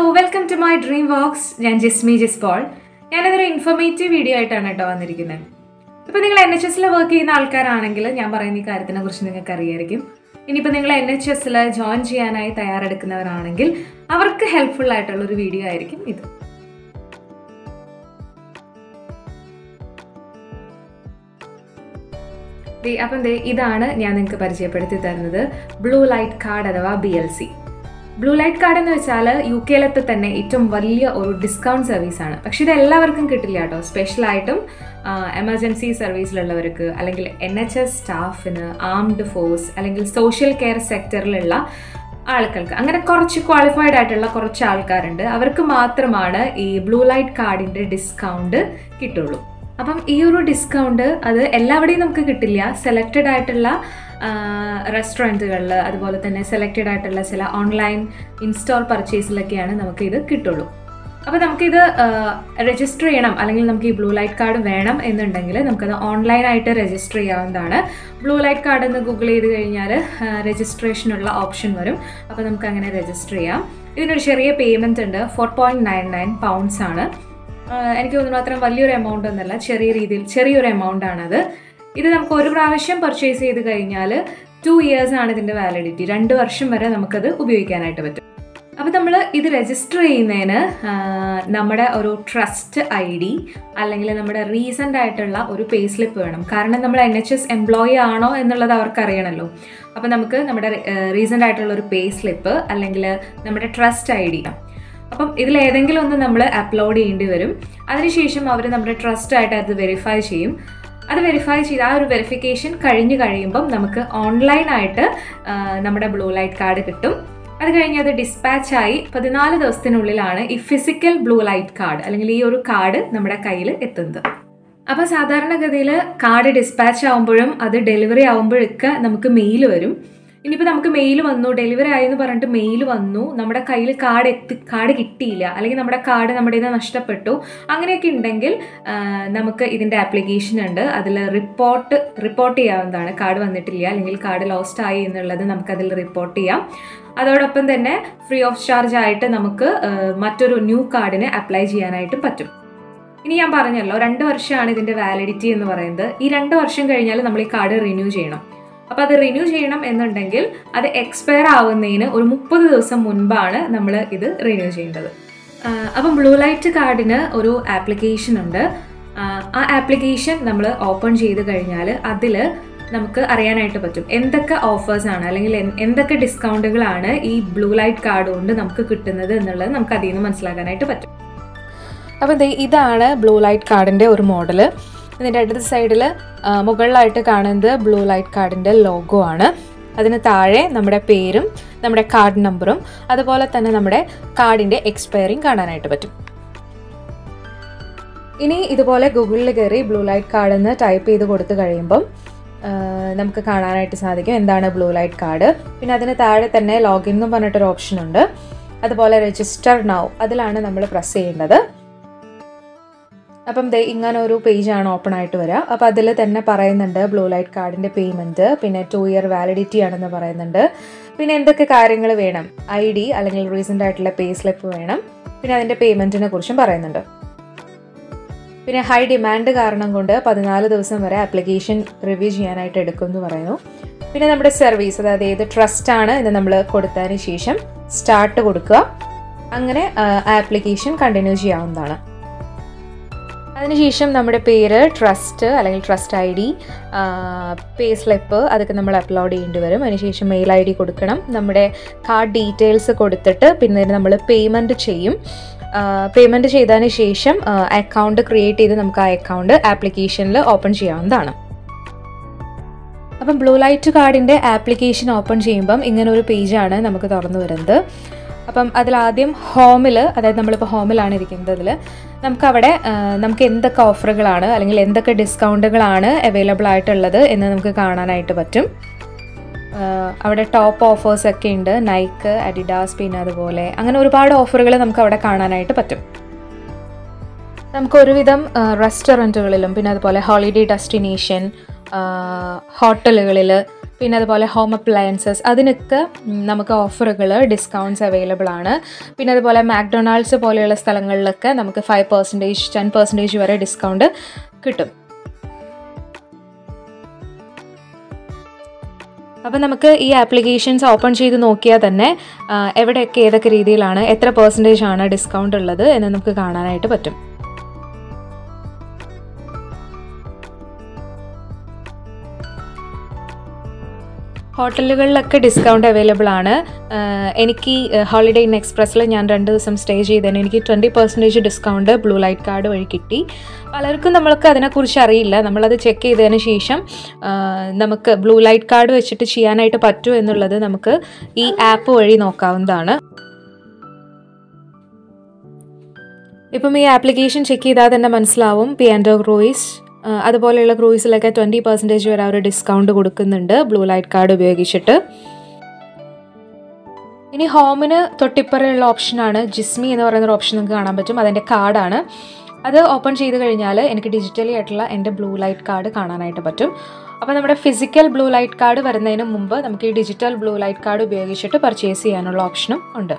welcome to my dream vox ഞാൻ ജിസ്മി ജിസ് Paul ഞാനതൊരു informative video ആയിട്ടാണ് കേട്ടോ വന്നിരിക്കുന്നത് ഇപ്പോൾ നിങ്ങൾ എൻ എച്ച് എസിൽ വർക്ക് ചെയ്യുന്ന ആൾക്കാരാണെങ്കിൽ ഞാൻ പറയുന്ന ഈ കാര്യത്തിനെ കുറിച്ച് നിങ്ങൾക്ക് അറിയായിരിക്കും ഇനിയിപ്പോൾ നിങ്ങൾ എൻ എച്ച് എസിൽ ജോയിൻ ചെയ്യാനായി തയ്യാറെടുക്കുന്നവരാണെങ്കിൽ അവർക്ക് ഹെൽപ്ഫുൾ ആയിട്ടുള്ള ഒരു വീഡിയോ ആയിരിക്കും ഇത് ദേ, അപ്പം ദേ ഇതാണ് ഞാൻ നിങ്ങൾക്ക് പരിചയപ്പെടുത്തി തരുന്നത് ബ്ലൂ ലൈറ്റ് കാർഡ് അഥവാ B L C blue light card എന്ന് വെച്ചാൽ യു കെയിലത്തെ തന്നെ ഏറ്റവും വലിയ ഒരു ഡിസ്കൗണ്ട് സർവീസാണ് പക്ഷെ ഇത് എല്ലാവർക്കും കിട്ടില്ല കേട്ടോ സ്പെഷ്യലായിട്ടും എമർജൻസി സർവീസിലുള്ളവർക്ക് അല്ലെങ്കിൽ എൻ എച്ച് എസ് സ്റ്റാഫിന് ആംഡ് ഫോഴ്സ് അല്ലെങ്കിൽ സോഷ്യൽ കെയർ സെക്ടറിലുള്ള ആൾക്കാർക്ക് അങ്ങനെ കുറച്ച് ക്വാളിഫൈഡ് ആയിട്ടുള്ള കുറച്ച് ആൾക്കാരുണ്ട് അവർക്ക് മാത്രമാണ് ഈ ബ്ലൂ ലൈറ്റ് കാർഡിൻ്റെ ഡിസ്കൗണ്ട് കിട്ടുള്ളൂ അപ്പം ഈ ഒരു ഡിസ്കൗണ്ട് അത് എല്ലാവിടെയും നമുക്ക് കിട്ടില്ല സെലക്റ്റഡ് ആയിട്ടുള്ള റെസ്റ്റോറൻറ്റുകളിൽ അതുപോലെ തന്നെ സെലക്റ്റഡ് ആയിട്ടുള്ള ചില ഓൺലൈൻ ഇൻസ്റ്റോൾ പർച്ചേസിലൊക്കെയാണ് നമുക്ക് ഇത് കിട്ടുള്ളൂ അപ്പോൾ നമുക്കിത് രജിസ്റ്റർ ചെയ്യണം അല്ലെങ്കിൽ നമുക്ക് ഈ ബ്ലൂ ലൈറ്റ് കാർഡ് വേണം എന്നുണ്ടെങ്കിൽ നമുക്കത് ഓൺലൈനായിട്ട് രജിസ്റ്റർ ചെയ്യാവുന്നതാണ് ബ്ലൂ ലൈറ്റ് കാർഡ് എന്ന് ഗൂഗിൾ ചെയ്ത് കഴിഞ്ഞാൽ രജിസ്ട്രേഷനുള്ള ഓപ്ഷൻ വരും അപ്പോൾ നമുക്ക് അങ്ങനെ രജിസ്റ്റർ ചെയ്യാം ഇതിനൊരു ചെറിയ പേയ്മെൻറ്റ് ഉണ്ട് four point nine nine pounds ആണ് ആഹ് എനിക്ക് തോന്നുന്നു അത്ര വലിയൊരു എമൗണ്ട് ഒന്നല്ല ചെറിയ രീതിയിൽ ചെറിയൊരു എമൗണ്ട് ആണത് ഇത് നമുക്ക് ഒരു പ്രാവശ്യം പർച്ചേസ് ചെയ്ത് കഴിഞ്ഞാൽ ടു ഇയേഴ്സ് ആണ് ഇതിൻ്റെ വാലിഡിറ്റി രണ്ട് വർഷം വരെ നമുക്കത് ഉപയോഗിക്കാനായിട്ട് പറ്റും അപ്പോൾ നമ്മൾ ഇത് രജിസ്റ്റർ ചെയ്യുന്നതിന് ആഹ് നമ്മുടെ ഒരു ട്രസ്റ്റ് ഐ ഡി അല്ലെങ്കിൽ നമ്മുടെ റീസെൻ്റ് ആയിട്ടുള്ള ഒരു പേ സ്ലിപ്പ് വേണം കാരണം നമ്മൾ എൻ എച്ച് എസ് എംപ്ലോയി ആണോ എന്നുള്ളത് അവർക്ക് അറിയണമല്ലോ അപ്പോൾ നമുക്ക് നമ്മുടെ റീസെൻ്റ് ആയിട്ടുള്ള ഒരു പേ സ്ലിപ്പ് അല്ലെങ്കിൽ നമ്മുടെ ട്രസ്റ്റ് ഐ ഡി അപ്പം ഇതിൽ ഏതെങ്കിലും ഒന്ന് നമ്മൾ അപ്ലോഡ് ചെയ്യേണ്ടി വരും അതിനുശേഷം അവർ നമ്മുടെ ട്രസ്റ്റ് ആയിട്ട് അത് വെരിഫൈ ചെയ്യും അത് വെരിഫൈ ചെയ്ത് ആ ഒരു വെരിഫിക്കേഷൻ കഴിഞ്ഞ് കഴിയുമ്പം നമുക്ക് ഓൺലൈനായിട്ട് നമ്മുടെ ബ്ലൂ ലൈറ്റ് കാർഡ് കിട്ടും അത് കഴിഞ്ഞ് അത് ഡിസ്പാച്ച് ആയി പതിനാല് ദിവസത്തിനുള്ളിലാണ് ഈ ഫിസിക്കൽ ബ്ലൂ ലൈറ്റ് കാർഡ് അല്ലെങ്കിൽ ഈ ഒരു കാർഡ് നമ്മുടെ കയ്യിൽ എത്തുന്നത് അപ്പോൾ സാധാരണഗതിയിൽ കാർഡ് ഡിസ്പാച്ച് ആകുമ്പോഴും അത് ഡെലിവറി ആകുമ്പോഴൊക്കെ നമുക്ക് മെയിൽ വരും ഇനിയിപ്പോൾ നമുക്ക് മെയിൽ വന്നു ഡെലിവറി ആയെന്ന് പറഞ്ഞിട്ട് മെയിൽ വന്നു നമ്മുടെ കയ്യിൽ കാർഡ് എത്തി കാർഡ് കിട്ടിയില്ല അല്ലെങ്കിൽ നമ്മുടെ കാർഡ് നമ്മുടെ നിന്ന് നഷ്ടപ്പെട്ടു അങ്ങനെയൊക്കെ ഉണ്ടെങ്കിൽ ആ, നമുക്ക് ഇതിൻ്റെ ആപ്ലിക്കേഷൻ ഉണ്ട് അതിൽ റിപ്പോർട്ട് റിപ്പോർട്ട് ചെയ്യാവുന്നതാണ് കാർഡ് വന്നിട്ടില്ല അല്ലെങ്കിൽ കാർഡ് ലോസ്റ്റ് ആയി എന്നുള്ളത് നമുക്കതിൽ റിപ്പോർട്ട് ചെയ്യാം അതോടൊപ്പം തന്നെ ഫ്രീ ഓഫ് ചാർജ് ആയിട്ട് നമുക്ക് ആ, മറ്റൊരു ന്യൂ കാർഡിന് അപ്ലൈ ചെയ്യാനായിട്ടും പറ്റും ഇനി ഞാൻ പറഞ്ഞല്ലോ രണ്ട് വർഷമാണ് ഇതിൻ്റെ വാലിഡിറ്റി എന്ന് പറയുന്നത് ഈ രണ്ട് വർഷം കഴിഞ്ഞാൽ നമ്മൾ ഈ കാർഡ് റിന്യൂ ചെയ്യണം അപ്പോൾ അത് റിന്യൂ ചെയ്യണം എന്നുണ്ടെങ്കിൽ അത് എക്സ്പയർ ആവുന്നതിന് ഒരു മുപ്പത് ദിവസം മുൻപാണ് നമ്മൾ ഇത് റിന്യൂ ചെയ്യേണ്ടത് ആഹ് അപ്പം ബ്ലൂ ലൈറ്റ് കാർഡിന് ഒരു ആപ്ലിക്കേഷൻ ഉണ്ട് ആഹ് ആ ആപ്ലിക്കേഷൻ നമ്മൾ ഓപ്പൺ ചെയ്ത് കഴിഞ്ഞാൽ അതിൽ നമുക്ക് അറിയാനായിട്ട് പറ്റും എന്തൊക്കെ ഓഫേഴ്സ് ആണ് അല്ലെങ്കിൽ എൻ- എന്തൊക്കെ ഡിസ്കൗണ്ടുകളാണ് ഈ ബ്ലൂ ലൈറ്റ് കാർഡ് കൊണ്ട് നമുക്ക് കിട്ടുന്നത് എന്നുള്ളത് നമുക്ക് അതിൽ നിന്ന് മനസ്സിലാക്കാനായിട്ട് പറ്റും അപ്പോൾ ദേ ഇതാണ് ബ്ലൂ ലൈറ്റ് കാർഡിൻ്റെ ഒരു മോഡൽ ഇതിൻ്റെ അടുത്ത സൈഡിൽ മുകളിലായിട്ട് കാണുന്നത് ബ്ലൂ ലൈറ്റ് കാർഡിൻ്റെ ലോഗോ ആണ് അതിന് താഴെ നമ്മുടെ പേരും നമ്മുടെ കാർഡ് നമ്പറും അതുപോലെ തന്നെ നമ്മുടെ കാർഡിൻ്റെ എക്സ്പയറിങ് കാണാനായിട്ട് പറ്റും ഇനി ഇതുപോലെ ഗൂഗിളിൽ കയറി ബ്ലൂ ലൈറ്റ് കാർഡ് എന്ന് ടൈപ്പ് ചെയ്ത് കൊടുത്തു കഴിയുമ്പം ആ, നമുക്ക് കാണാനായിട്ട് സാധിക്കും എന്താണ് ബ്ലൂ ലൈറ്റ് കാർഡ് പിന്നെ അതിന് താഴെ തന്നെ ലോഗിൻ എന്ന് പറഞ്ഞിട്ടൊരു ഓപ്ഷൻ ഉണ്ട് അതുപോലെ രജിസ്റ്റർ നൗ അതിലാണ് നമ്മൾ പ്രസ് ചെയ്യേണ്ടത് അപ്പം ദേ ഇങ്ങനെ ഒരു പേജാണ് ഓപ്പൺ ആയിട്ട് വരിക അപ്പോൾ അതിൽ തന്നെ പറയുന്നുണ്ട് ബ്ലൂ ലൈറ്റ് കാർഡിൻ്റെ പേയ്മെൻറ്റ് പിന്നെ ടു ഇയർ വാലിഡിറ്റി ആണെന്ന് പറയുന്നുണ്ട് പിന്നെ എന്തൊക്കെ കാര്യങ്ങൾ വേണം ഐ ഡി അല്ലെങ്കിൽ റീസെൻ്റ് ആയിട്ടുള്ള പേ സ്ലിപ്പ് വേണം പിന്നെ അതിൻ്റെ പേയ്മെൻറ്റിനെ കുറിച്ചും പറയുന്നുണ്ട് പിന്നെ ഹൈ ഡിമാൻഡ് കാരണം കൊണ്ട് പതിനാല് ദിവസം വരെ ആപ്ലിക്കേഷൻ റിവ്യൂ ചെയ്യാനായിട്ട് എടുക്കും എന്ന് പറയുന്നു പിന്നെ നമ്മുടെ സർവീസ് അതായത് ഏത് ട്രസ്റ്റ് ആണ് എന്ന് നമ്മൾ കൊടുത്തതിന് ശേഷം സ്റ്റാർട്ട് കൊടുക്കുക അങ്ങനെ ആപ്ലിക്കേഷൻ കണ്ടിന്യൂ ചെയ്യാവുന്നതാണ് അതിനുശേഷം നമ്മുടെ പേര് ട്രസ്റ്റ് അല്ലെങ്കിൽ trust I D pay slip അതൊക്കെ നമ്മൾ അപ്ലോഡ് ചെയ്യേണ്ടി വരും അതിനുശേഷം മെയിൽ ഐ ഡി കൊടുക്കണം നമ്മുടെ കാർഡ് ഡീറ്റെയിൽസ് കൊടുത്തിട്ട് പിന്നെ നമ്മൾ പേയ്മെൻറ്റ് ചെയ്യും പേയ്മെൻറ്റ് ചെയ്തതിന് ശേഷം അക്കൗണ്ട് ക്രിയേറ്റ് ചെയ്ത് നമുക്ക് ആ അക്കൗണ്ട് ആപ്ലിക്കേഷനിൽ ഓപ്പൺ ചെയ്യാവുന്നതാണ് അപ്പം ബ്ലൂ ലൈറ്റ് കാർഡിൻ്റെ ആപ്ലിക്കേഷൻ ഓപ്പൺ ചെയ്യുമ്പം ഇങ്ങനെ ഒരു പേജാണ് നമുക്ക് തുറന്നു വരുന്നത് അപ്പം അതിലാദ്യം ഹോമിൽ അതായത് നമ്മളിപ്പോൾ ഹോമിലാണ് ഇരിക്കുന്നത് അതിൽ നമുക്കവിടെ ആ, നമുക്ക് എന്തൊക്കെ ഓഫറുകളാണ് അല്ലെങ്കിൽ എന്തൊക്കെ ഡിസ്കൗണ്ടുകളാണ് അവൈലബിൾ ആയിട്ടുള്ളത് എന്ന് നമുക്ക് കാണാനായിട്ട് പറ്റും ആ, അവിടെ ടോപ്പ് ഓഫേഴ്സ് ഒക്കെ ഉണ്ട് നൈക്ക് അഡിഡാസ് പിന്നെ അതുപോലെ അങ്ങനെ ഒരുപാട് ഓഫറുകൾ നമുക്ക് അവിടെ കാണാനായിട്ട് പറ്റും നമുക്ക് ഒരുവിധം റെസ്റ്റോറൻറ്റുകളിലും പിന്നെ അതുപോലെ ഹോളിഡേ ഡെസ്റ്റിനേഷൻ ഹോട്ടലുകളിൽ പിന്നെ അതുപോലെ ഹോം അപ്ലയൻസസ് അതിനൊക്കെ ഉം, നമുക്ക് ഓഫറുകൾ ഡിസ്കൗണ്ട്സ് അവൈലബിൾ ആണ് പിന്നെ അതുപോലെ മാക്ഡൊണാൾഡ്സ് പോലെയുള്ള സ്ഥലങ്ങളിലൊക്കെ നമുക്ക് ഫൈവ് പെർസെൻറ്റേജ് ടെൻ പെർസെൻറ്റേജ് വരെ ഡിസ്കൗണ്ട് കിട്ടും അപ്പം നമുക്ക് ഈ ആപ്ലിക്കേഷൻസ് ഓപ്പൺ ചെയ്ത് നോക്കിയാൽ തന്നെ ആ, എവിടെയൊക്കെ ഏതൊക്കെ രീതിയിലാണ് എത്ര പെർസെൻറ്റേജ് ആണ് ഡിസ്കൗണ്ട് ഉള്ളത് എന്ന് നമുക്ക് കാണാനായിട്ട് പറ്റും ഹോട്ടലുകളിലൊക്കെ ഡിസ്കൗണ്ട് അവൈലബിൾ ആണ് ആഹ് എനിക്ക് ഹോളിഡേ ഇൻ എക്സ്പ്രസ്സിൽ ഞാൻ രണ്ട് ദിവസം സ്റ്റേ ചെയ്തതിന് എനിക്ക് twenty percentage discount blue light card വഴി കിട്ടി പലർക്കും നമ്മൾക്ക് അതിനെക്കുറിച്ച് അറിയില്ല നമ്മളത് ചെക്ക് ചെയ്തതിന് ശേഷം ആഹ് നമുക്ക് ബ്ലൂ ലൈറ്റ് കാർഡ് വെച്ചിട്ട് ചെയ്യാനായിട്ട് പറ്റുമോ എന്നുള്ളത് നമുക്ക് ഈ ആപ്പ് വഴി നോക്കാവുന്നതാണ് ഇപ്പം ഈ ആപ്ലിക്കേഷൻ ചെക്ക് ചെയ്താൽ തന്നെ മനസ്സിലാവും പിയാൻഡോ ക്രൂയിസ് അതുപോലെയുള്ള ക്രൂയിസിലൊക്കെ ട്വൻറ്റി പെർസെൻറ്റേജ് വരെ അവർ ഡിസ്കൗണ്ട് കൊടുക്കുന്നുണ്ട് ബ്ലൂ ലൈറ്റ് കാർഡ് ഉപയോഗിച്ചിട്ട് ഇനി ഹോമിന് തൊട്ടിപ്പറയുള്ള ഓപ്ഷനാണ് ജിസ്മി എന്ന് പറയുന്ന ഒരു ഓപ്ഷൻ നിങ്ങൾക്ക് കാണാൻ പറ്റും അതിൻ്റെ കാർഡാണ് അത് ഓപ്പൺ ചെയ്ത് കഴിഞ്ഞാൽ എനിക്ക് ഡിജിറ്റലി ആയിട്ടുള്ള എൻ്റെ ബ്ലൂ ലൈറ്റ് കാർഡ് കാണാനായിട്ട് പറ്റും അപ്പോൾ നമ്മുടെ ഫിസിക്കൽ ബ്ലൂ ലൈറ്റ് കാർഡ് വരുന്നതിന് മുമ്പ് നമുക്ക് ഈ ഡിജിറ്റൽ ബ്ലൂ ലൈറ്റ് കാർഡ് ഉപയോഗിച്ചിട്ട് പർച്ചേസ് ചെയ്യാനുള്ള ഓപ്ഷനും ഉണ്ട്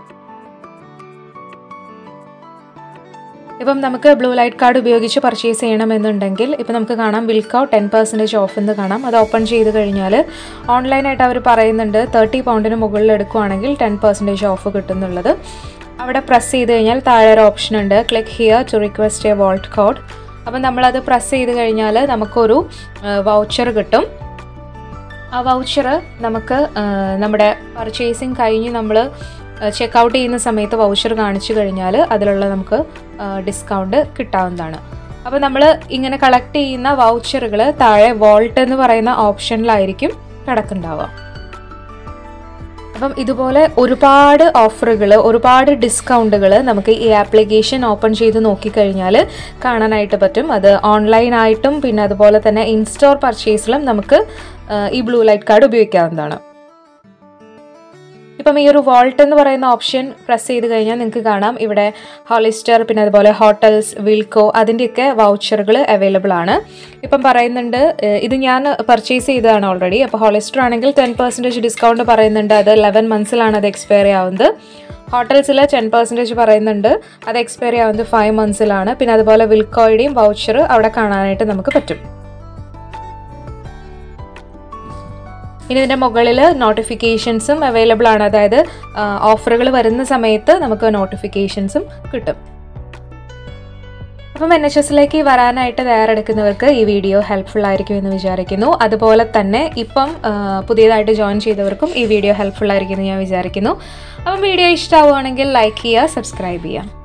ഇപ്പം നമുക്ക് ബ്ലൂ ലൈറ്റ് കാർഡ് ഉപയോഗിച്ച് പർച്ചേസ് ചെയ്യണമെന്നുണ്ടെങ്കിൽ ഇപ്പം നമുക്ക് കാണാം വിൽക്കൗ ടെൻ പെർസെൻറ്റേജ് ഓഫ് എന്ന് കാണാം അത് ഓപ്പൺ ചെയ്ത് കഴിഞ്ഞാൽ ഓൺലൈനായിട്ട് അവർ പറയുന്നുണ്ട് തേർട്ടി പൗണ്ടിന് മുകളിൽ എടുക്കുവാണെങ്കിൽ ടെൻ പെർസെൻറ്റേജ് ഓഫ് കിട്ടുന്നുള്ളത് അവിടെ പ്രസ് ചെയ്ത് കഴിഞ്ഞാൽ താഴെ ഒരു ഓപ്ഷൻ ഉണ്ട് click here to request a vault code അപ്പം നമ്മളത് പ്രസ് ചെയ്ത് കഴിഞ്ഞാൽ നമുക്കൊരു വൗച്ചർ കിട്ടും ആ വൗച്ചർ നമുക്ക് ആ, നമ്മുടെ പർച്ചേസിങ് കഴിഞ്ഞ് നമ്മൾ ചെക്ക് ഔട്ട് ചെയ്യുന്ന സമയത്ത് വൗച്ചർ കാണിച്ചു കഴിഞ്ഞാൽ അതിലുള്ള നമുക്ക് ഡിസ്കൗണ്ട് കിട്ടാവുന്നതാണ് അപ്പോൾ നമ്മൾ ഇങ്ങനെ കളക്ട് ചെയ്യുന്ന വൗച്ചറുകൾ താഴെ വോൾട്ട് എന്ന് പറയുന്ന ഓപ്ഷനിലായിരിക്കും കിടക്കുന്നുണ്ടാവുക അപ്പം ഇതുപോലെ ഒരുപാട് ഓഫറുകൾ ഒരുപാട് ഡിസ്കൗണ്ടുകൾ നമുക്ക് ഈ ആപ്ലിക്കേഷൻ ഓപ്പൺ ചെയ്ത് നോക്കിക്കഴിഞ്ഞാൽ കാണാനായിട്ട് പറ്റും അത് ഓൺലൈനായിട്ടും പിന്നെ അതുപോലെ തന്നെ ഇൻസ്റ്റോർ പർച്ചേസിലും നമുക്ക് ആ, ഈ ബ്ലൂ ലൈറ്റ് കാർഡ് ഉപയോഗിക്കാവുന്നതാണ് ഇപ്പം ഈ ഒരു വോൾട്ട് എന്ന് പറയുന്ന ഓപ്ഷൻ പ്രസ് ചെയ്ത് കഴിഞ്ഞാൽ നിങ്ങൾക്ക് കാണാം ഇവിടെ ഹോളിസ്റ്റർ പിന്നെ അതുപോലെ ഹോട്ടൽസ് വിൽക്കോ അതിൻ്റെയൊക്കെ വൗച്ചറുകൾ അവൈലബിൾ ആണ് ഇപ്പം പറയുന്നുണ്ട് ഏഹ് ഇത് ഞാൻ പർച്ചേസ് ചെയ്തതാണ് ഓൾറെഡി അപ്പോൾ ഹോളിസ്റ്റർ ആണെങ്കിൽ ടെൻ പെർസെൻറ്റേജ് ഡിസ്കൗണ്ട് പറയുന്നുണ്ട് അത് ലെവൻ മന്ത്സിലാണ് അത് എക്സ്പയറി ആവുന്നത് ഹോട്ടൽസിൽ ടെൻ പെർസെൻറ്റേജ് പറയുന്നുണ്ട് അത് എക്സ്പയറി ആവുന്നത് ഫൈവ് മന്ത്സിലാണ് പിന്നെ അതുപോലെ വിൽക്കോയുടെയും വൗച്ചർ അവിടെ കാണാനായിട്ട് നമുക്ക് പറ്റും ഇനി ഇതിൻ്റെ മുകളിൽ നോട്ടിഫിക്കേഷൻസും അവൈലബിൾ ആണ് അതായത് ഓഫറുകൾ വരുന്ന സമയത്ത് നമുക്ക് നോട്ടിഫിക്കേഷൻസും കിട്ടും അപ്പം എൻ എച്ച് എസിലേക്ക് വരാനായിട്ട് തയ്യാറെടുക്കുന്നവർക്ക് ഈ വീഡിയോ ഹെൽപ്ഫുൾ ആയിരിക്കും എന്ന് വിചാരിക്കുന്നു അതുപോലെ തന്നെ ഇപ്പം ആ, പുതിയതായിട്ട് ജോയിൻ ചെയ്തവർക്കും ഈ വീഡിയോ ഹെൽപ്ഫുൾ ആയിരിക്കും എന്ന് ഞാൻ വിചാരിക്കുന്നു അപ്പം വീഡിയോ ഇഷ്ടമാവുകയാണെങ്കിൽ ലൈക്ക് ചെയ്യുക സബ്സ്ക്രൈബ് ചെയ്യുക